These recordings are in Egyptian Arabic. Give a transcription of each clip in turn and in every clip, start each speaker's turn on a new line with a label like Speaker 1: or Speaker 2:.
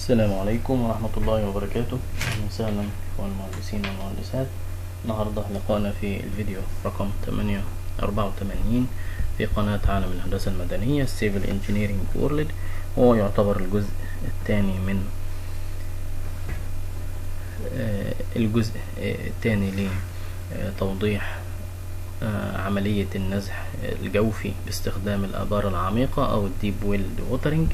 Speaker 1: السلام عليكم ورحمة الله وبركاته أهلا وسهلا إخوان المهندسين والمهندسات النهاردة لقاءنا في الفيديو رقم 84 في قناة عالم الهندسة المدنية Civil Engineering World وهو يعتبر الجزء الثاني من آه، الجزء الثاني لتوضيح آه، عملية النزح الجوفي باستخدام الآبار العميقة أو الديب ويل ووترنج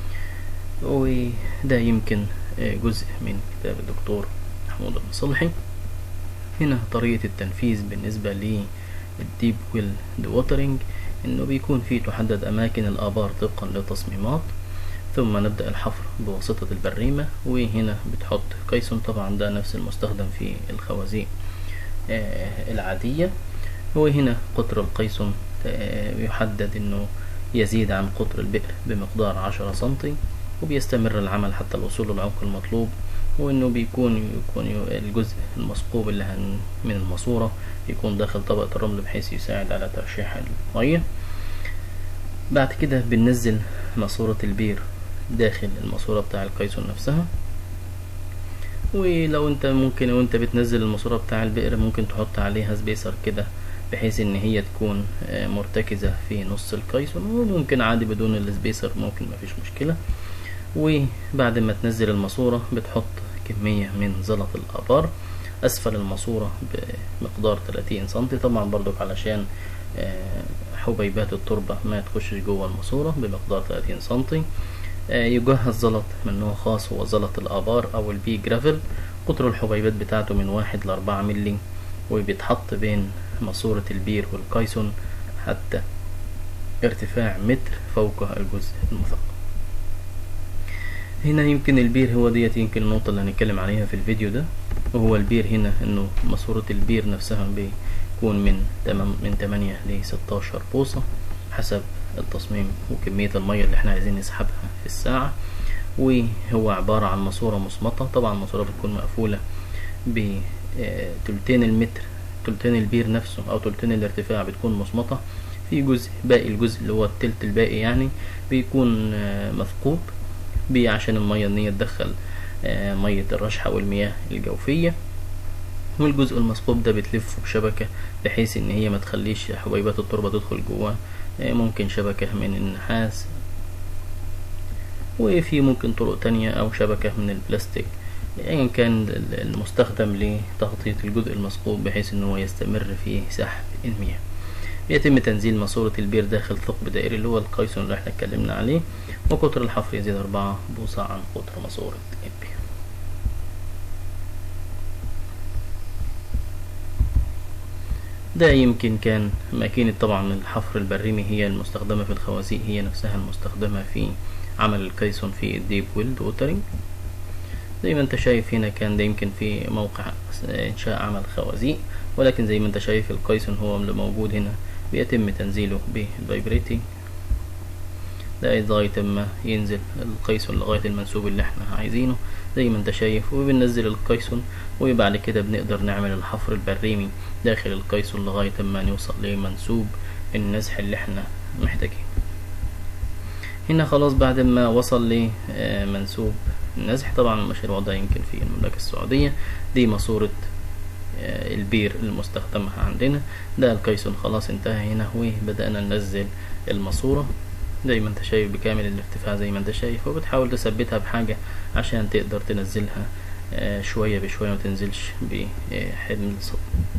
Speaker 1: وده يمكن جزء من كتاب الدكتور محمود المصلحي هنا طريقة التنفيذ بالنسبة للديب ويل ووترنج انه بيكون فيه تحدد اماكن الابار طبقا لتصميمات ثم نبدأ الحفر بواسطة البريمة وهنا بتحط كيسون طبعا ده نفس المستخدم في الخوازيق العادية وهنا قطر القيسون يحدد انه يزيد عن قطر البئر بمقدار عشرة سنتي وبيستمر العمل حتى الوصول للعمق المطلوب وانه بيكون يكون الجزء المثقوب اللي هن من الماسورة يكون داخل طبقة الرمل بحيث يساعد على ترشيح المية بعد كده بننزل ماسورة البير داخل الماسورة بتاع الكيسون نفسها ولو انت ممكن وانت بتنزل الماسورة بتاع البئر ممكن تحط عليها سبيسر كده بحيث ان هي تكون مرتكزة في نص الكيسون وممكن عادي بدون السبيسر ممكن مفيش مشكلة وبعد ما تنزل الماسورة بتحط كمية من زلط الآبار أسفل الماسورة بمقدار 30 سنتي طبعا برضك علشان حبيبات التربة ما تخشش جوه الماسورة بمقدار 30 سنتي يجهز زلط من نوع خاص هو زلط الآبار أو البي جرافل قطر الحبيبات بتاعته من واحد لأربعة ملي وبيتحط بين ماسورة البير والكايسون حتى ارتفاع متر فوق الجزء المثقب هنا يمكن البير هو ديت يمكن النقطة اللي هنتكلم عليها في الفيديو ده وهو البير هنا انه ماسورة البير نفسها بيكون من تمام من تمانية لستاشر بوصة حسب التصميم وكمية المية اللي احنا عايزين نسحبها في الساعة وهو عبارة عن ماسورة مصمتة طبعا الماسورة بتكون مقفولة بتلتين المتر تلتين البير نفسه او تلتين الارتفاع بتكون مصمتة في جزء باقي الجزء اللي هو التلت الباقي يعني بيكون مثقوب بيه عشان المية ان هي تدخل مية الرشحة والمياه الجوفية والجزء المثقوب ده بتلفه بشبكة بحيث ان هي ما تخليش حبيبات التربة تدخل جواه ممكن شبكة من النحاس وفي ممكن طرق تانية او شبكة من البلاستيك ايا يعني كان المستخدم لتغطية الجزء المثقوب بحيث ان هو يستمر في سحب المياه يتم تنزيل ماسورة البير داخل ثقب دائري اللي هو القيسون اللي احنا اتكلمنا عليه وقطر الحفر يزيد أربعة بوصة عن قطر ماسورة البير ده يمكن كان ماكينة طبعا الحفر البريمي هي المستخدمة في الخوازيق هي نفسها المستخدمة في عمل الكيسون في الديب ويلد ووترنج زي ما انت شايف هنا كان ده يمكن في موقع انشاء عمل خوازيق ولكن زي ما انت شايف القيسون هو اللي موجود هنا بيتم تنزيله بالفايبريتنج ده لغاية ما ينزل القيسون لغاية المنسوب اللي احنا عايزينه زي ما انت شايف وبننزل القيسون وبعد كده بنقدر نعمل الحفر البريمي داخل القيسون لغاية ما نوصل لمنسوب النزح اللي احنا محتاجينه هنا خلاص بعد ما وصل لمنسوب النزح طبعا المشروع ده يمكن في المملكة السعودية دي ماسورة البير المستخدمة عندنا ده الكيسون خلاص انتهى هنا وبدأنا ننزل الماسورة زي ما انت شايف بكامل الارتفاع زي ما انت شايف وبتحاول تثبتها بحاجة عشان تقدر تنزلها شوية بشوية متنزلش بحمل صد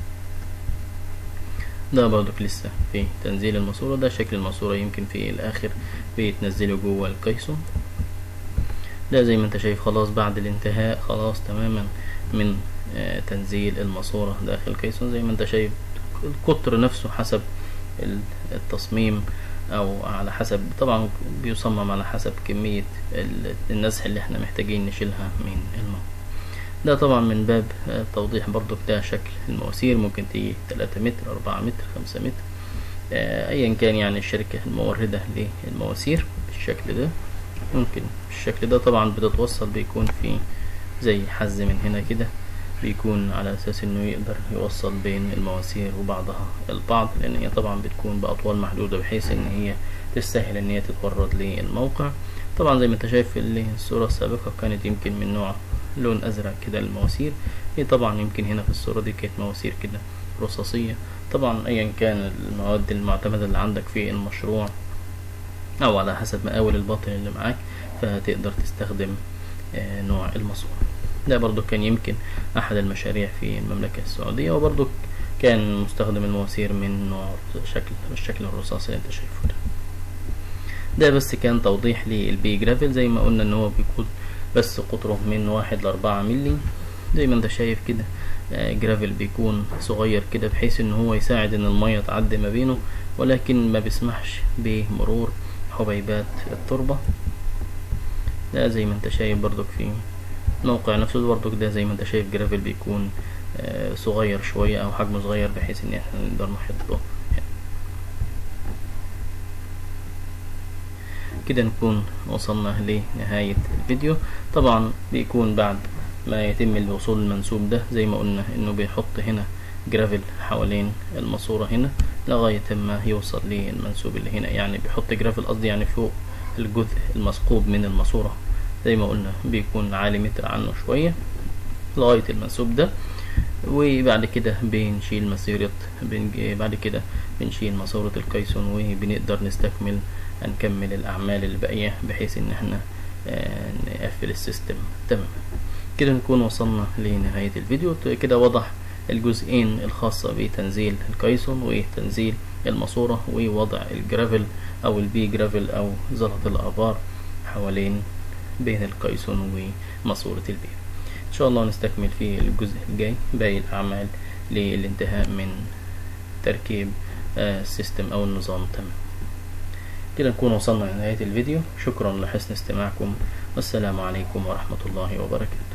Speaker 1: ده برضك لسه في تنزيل الماسورة ده شكل الماسورة يمكن في الاخر بيتنزلوا جوه الكيسون ده زي ما انت شايف خلاص بعد الانتهاء خلاص تماما من تنزيل الماسورة داخل كيسون زي ما انت شايف القطر نفسه حسب التصميم او على حسب طبعا بيصمم على حسب كمية النزح اللي احنا محتاجين نشيلها من الماء ده طبعا من باب توضيح برضو ده شكل المواسير ممكن تيجي 3 متر 4 متر 5 متر ايا كان يعني الشركة الموردة للمواسير بالشكل ده ممكن بالشكل ده طبعا بتتوصل بيكون في زي حز من هنا كده بيكون على اساس انه يقدر يوصل بين المواسير وبعضها البعض لان هي طبعا بتكون باطوال محدودة بحيث ان هي تستاهل ان هي تتورد للموقع طبعا زي ما انت شايف في الصورة السابقة كانت يمكن من نوع لون ازرق كده المواسير هي طبعا يمكن هنا في الصورة دي كانت مواسير كده رصاصية طبعا ايا كان المواد المعتمدة اللي عندك في المشروع او على حسب مقاول الباطن اللي معاك فتقدر تستخدم نوع الماسورة ده برضو كان يمكن احد المشاريع في المملكة السعودية وبرضو كان مستخدم المواسير من نوع شكل الشكل الرصاصي اللي انت شايفه ده ده بس كان توضيح للبي جرافل زي ما قلنا ان هو بيكون بس قطره من واحد لأربعة ملي زي ما انت شايف كده جرافل بيكون صغير كده بحيث ان هو يساعد ان المية تعدي ما بينه ولكن ما بيسمحش بمرور حبيبات التربة ده زي ما انت شايف برضك في الموقع نفسه برضك ده زي ما انت شايف جرافل بيكون صغير شوية او حجمه صغير بحيث ان احنا نقدر نحطه كده نكون وصلنا لنهاية الفيديو طبعا بيكون بعد ما يتم الوصول المنسوب ده زي ما قلنا انه بيحط هنا جرافل حوالين الماسورة هنا لغاية ما يوصل للمنسوب اللي هنا يعني بيحط جرافل قصدي يعني فوق الجزء المثقوب من الماسورة زي ما قلنا بيكون عالي متر عنه شوية لغاية المنسوب ده وبعد كده بنشيل مسيرة بعد كده بنشيل ماسورة الكايسون وبنقدر نستكمل هنكمل الأعمال الباقية بحيث إن احنا نقفل السيستم تمام كده نكون وصلنا لنهاية الفيديو كده وضح الجزئين الخاصة بتنزيل الكايسون وتنزيل الماسورة ووضع الجرافل أو البي جرافل أو زلط الآبار حوالين بين الكايسون وماسورة البي إن شاء الله نستكمل في الجزء الجاي باقي الأعمال للانتهاء من تركيب السيستم أو النظام تمام كده نكون وصلنا لنهاية الفيديو شكرا لحسن استماعكم والسلام عليكم ورحمة الله وبركاته